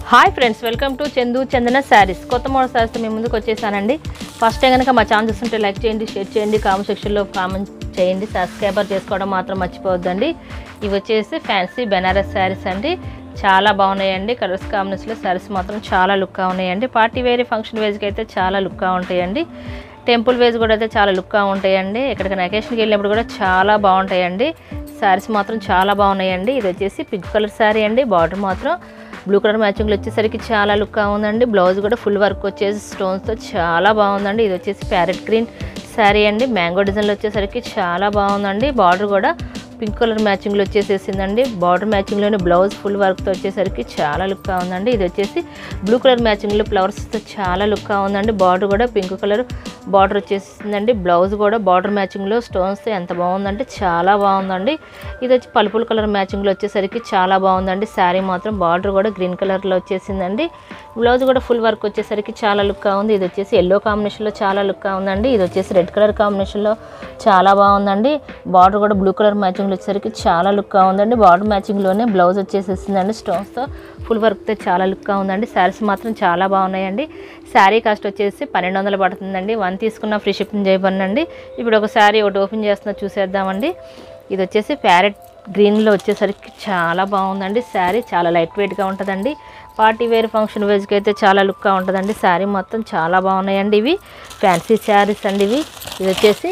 hi friends welcome to Chandu Chandana saris కొత్త model శారీస్తో మీ ముందుకు వచ్చేసానండి ఫస్ట్ టైం కనుక మా ఛానల్ చూస్తుంటే లైక్ చేయండి షేర్ చేయండి కామెంట్ సెక్షన్లో కామెంట్ చేయండి సబ్స్క్రైబర్ చేసుకోవడం మాత్రం మర్చిపోవద్దండి ఇవి వచ్చేసి ఫ్యాన్సీ బెనారస్ శారీస్ అండి చాలా బాగున్నాయండి కలర్స్ కాంబినేషన్లో శారీస్ మాత్రం చాలా లుక్గా ఉన్నాయండి పార్టీ వేరే ఫంక్షన్ వేజ్కి అయితే చాలా లుక్గా ఉంటాయండి టెంపుల్ వేజ్ కూడా అయితే చాలా లుక్గా ఉంటాయండి ఎక్కడికైనా అకేషన్కి వెళ్ళినప్పుడు కూడా చాలా బాగుంటాయండి శారీస్ మాత్రం చాలా బాగున్నాయండి ఇది వచ్చేసి పింక్ కలర్ శారీ అండి బార్డర్ మాత్రం బ్లూ కలర్ మ్యాచింగ్లో వచ్చేసరికి చాలా లుక్గా ఉందండి బ్లౌజ్ కూడా ఫుల్ వర్క్ వచ్చేసి స్టోన్స్తో చాలా బాగుందండి ఇది వచ్చేసి ప్యారెట్ గ్రీన్ శారీ అండి మ్యాంగో డిజైన్లో వచ్చేసరికి చాలా బాగుందండి బార్డర్ కూడా పింక్ కలర్ మ్యాచింగ్లో వచ్చేసేసిందండి బార్డర్ మ్యాచింగ్లోనే బ్లౌజ్ ఫుల్ వర్క్తో వచ్చేసరికి చాలా లుక్గా ఉందండి ఇది వచ్చేసి బ్లూ కలర్ మ్యాచింగ్లో ఫ్లవర్స్తో చాలా లుక్గా ఉందండి బార్డర్ కూడా పింక్ కలర్ బార్డర్ వచ్చేసిందండి బ్లౌజ్ కూడా బార్డర్ మ్యాచింగ్లో స్టోన్స్తో ఎంత బాగుందంటే చాలా బాగుందండి ఇది వచ్చి పలుపుల కలర్ మ్యాచింగ్లో వచ్చేసరికి చాలా బాగుందండి శారీ మాత్రం బార్డర్ కూడా గ్రీన్ కలర్లో వచ్చేసిందండి బ్లౌజ్ కూడా ఫుల్ వర్క్ వచ్చేసరికి చాలా లుక్గా ఉంది ఇది వచ్చేసి ఎల్లో కాంబినేషన్లో చాలా లుక్గా ఉందండి ఇది వచ్చేసి రెడ్ కలర్ కాంబినేషన్లో చాలా బాగుందండి బార్డర్ కూడా బ్లూ కలర్ మ్యాచింగ్లో వచ్చేసరికి చాలా లుక్గా ఉందండి బార్డర్ మ్యాచింగ్లోనే బ్లౌజ్ వచ్చేసేసిందండి స్టోన్స్తో ఫుల్ వర్క్తో చాలా లుక్గా ఉందండి శారీస్ మాత్రం చాలా బాగున్నాయండి శారీ కాస్ట్ వచ్చేసి పన్నెండు వందలు పడుతుందండి వన్ తీసుకున్న ఫ్రీ షిప్పింగ్ చేయబడినండి ఇప్పుడు ఒక శారీ ఒకటి ఓపెన్ చేస్తున్నా చూసేద్దామండి ఇది వచ్చేసి ప్యారెట్ గ్రీన్లో వచ్చేసరికి చాలా బాగుందండి శారీ చాలా లైట్ వెయిట్గా ఉంటుందండి పార్టీ వేర్ ఫంక్షన్ వేజ్కి అయితే చాలా లుక్గా ఉంటుందండి శారీ మొత్తం చాలా బాగున్నాయండి ఇవి ఫ్యాన్సీ శారీస్ అండి ఇవి ఇది వచ్చేసి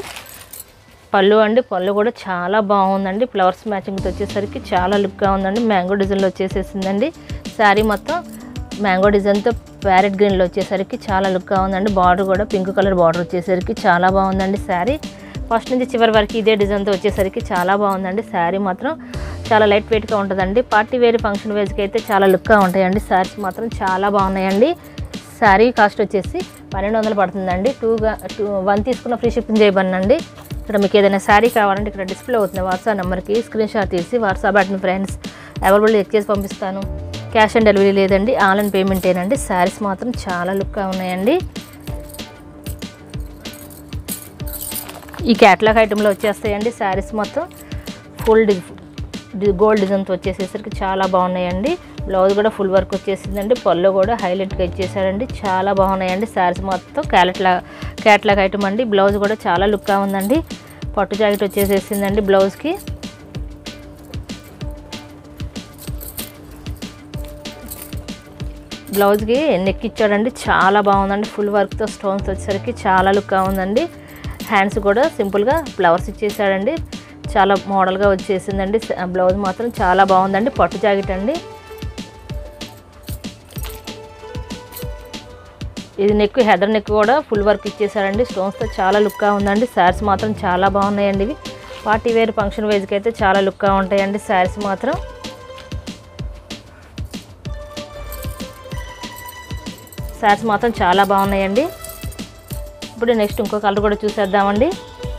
పళ్ళు అండి పళ్ళు కూడా చాలా బాగుందండి ఫ్లవర్స్ మ్యాచింగ్తో వచ్చేసరికి చాలా లుక్గా ఉందండి మ్యాంగో డిజైన్లో వచ్చేసేసిందండి శారీ మొత్తం మ్యాంగో డిజైన్తో ప్యారెట్ గ్రీన్లో వచ్చేసరికి చాలా లుక్గా ఉందండి బార్డర్ కూడా పింక్ కలర్ బార్డర్ వచ్చేసరికి చాలా బాగుందండి శారీ ఫస్ట్ నుంచి చివరి వరకు ఇదే డిజైన్తో వచ్చేసరికి చాలా బాగుందండి శారీ మాత్రం చాలా లైట్ వెయిట్గా ఉంటుందండి పార్టీ వేర్ ఫంక్షన్ వేజ్కి అయితే చాలా లుక్గా ఉంటాయండి శారీస్ మాత్రం చాలా బాగున్నాయండి శారీ కాస్ట్ వచ్చేసి పన్నెండు వందలు పడుతుందండి టూగా టూ వన్ తీసుకున్న ఫ్రీ షిప్పింగ్ చేయబడినండి ఇక్కడ మీకు ఏదైనా శారీ కావాలంటే ఇక్కడ డిస్ప్లే అవుతుంది వాట్సాప్ నెంబర్కి స్క్రీన్ షాట్ తీసి WhatsApp button friends available check చేసి పంపిస్తాను క్యాష్ ఆన్ డెలివరీ లేదండి ఆన్లైన్ పేమెంటేనండి శారీస్ మాత్రం చాలా లుక్గా ఉన్నాయండి ఈ క్యాట్లాగ్ ఐటెంలో వచ్చేస్తాయండి శారీస్ మొత్తం ఫుల్ డి డి- గోల్డ్ డిజైన్తో వచ్చేసేసరికి చాలా బాగున్నాయండి బ్లౌజ్ కూడా ఫుల్ వర్క్ వచ్చేసిందండి పళ్ళు కూడా హైలైట్గా ఇచ్చేసారండి చాలా బాగున్నాయండి శారీస్ మొత్తం క్యాలెట్లా క్యాట్లాగ్ ఐటమ్ అండి బ్లౌజ్ కూడా చాలా లుక్గా ఉందండి పట్టు జాకెట్ వచ్చేసేసిందండి బ్లౌజ్కి బ్లౌజ్కి నెక్ ఇచ్చాడండి చాలా బాగుందండి ఫుల్ వర్క్తో స్టోన్స్ వచ్చేసరికి చాలా లుక్గా ఉందండి హ్యాండ్స్ కూడా సింపుల్గా ఫ్లవర్స్ ఇచ్చేసాడండి చాలా మోడల్గా వచ్చేసిందండి స- బ్లౌజ్ మాత్రం చాలా బాగుందండి పట్టు జాకెట్ అండి ఇది నెక్ హెదర్ నెక్ కూడా ఫుల్ వర్క్ ఇచ్చేసారండి స్టోన్స్తో చాలా లుక్గా ఉందండి శారీస్ మాత్రం చాలా బాగున్నాయండి ఇవి పార్టీ వేర్ ఫంక్షన్ వేజ్కి అయితే చాలా లుక్గా ఉంటాయండి శారీస్ మాత్రం శారీస్ మాత్రం చాలా బాగున్నాయండి ఇప్పుడు నెక్స్ట్ ఇంకో కలర్ కూడా చూసేద్దామండి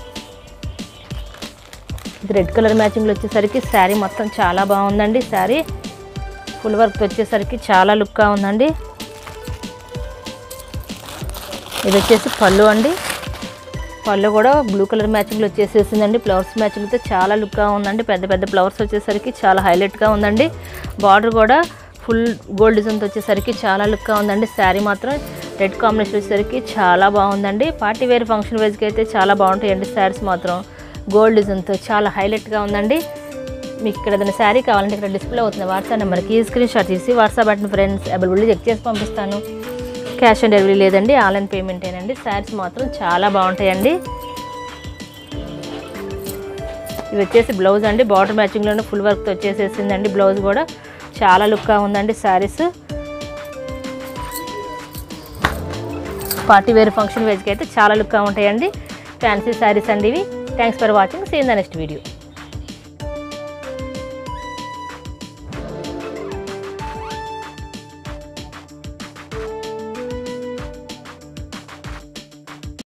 ఇది రెడ్ కలర్ మ్యాచింగ్లో వచ్చేసరికి శారీ మొత్తం చాలా బాగుందండి శారీ ఫుల్ వర్క్ వచ్చేసరికి చాలా లుక్గా ఉందండి ఇది వచ్చేసి పళ్ళు అండి పళ్ళు కూడా బ్లూ కలర్ మ్యాచింగ్లో వచ్చేసేసిందండి ఫ్లవర్స్ మ్యాచింగ్తో చాలా లుక్గా ఉందండి పెద్ద పెద్ద ఫ్లవర్స్ వచ్చేసరికి చాలా హైలైట్గా ఉందండి బార్డర్ కూడా ఫుల్ గోల్డ్ డిజైన్తో వచ్చేసరికి చాలా లుక్గా ఉందండి శారీ మాత్రం రెడ్ కాంబినేషన్ వచ్చేసరికి చాలా బాగుందండి పార్టీ వేర్ ఫంక్షన్ వేజ్కి అయితే చాలా బాగుంటాయండి శారీస్ మాత్రం గోల్డ్ డిజైన్తో చాలా హైలైట్గా ఉందండి మీకు ఇక్కడ ఏదైనా శారీ కావాలంటే ఇక్కడ డిస్ప్లే అవుతుంది వాట్సాప్ నెంబర్కి స్క్రీన్ షాట్ తీసి WhatsApp button friends available check చేసి పంపిస్తాను క్యాష్ ఆన్ డెలివరీ లేదండి ఆన్లైన్ పేమెంటేనండి శారీస్ మాత్రం చాలా బాగుంటాయండి ఇవి వచ్చేసి బ్లౌజ్ అండి బార్డర్ మ్యాచింగ్లోనే ఫుల్ వర్క్తో వచ్చేసేసిందండి బ్లౌజ్ కూడా చాలా లుక్గా ఉందండి శారీస్ పార్టీ వేర్ ఫంక్షన్ వేజ్కి అయితే చాలా లుక్గా ఉంటాయండి ఫ్యాన్సీ శారీస్ అండి ఇవి thanks for watching seen the next video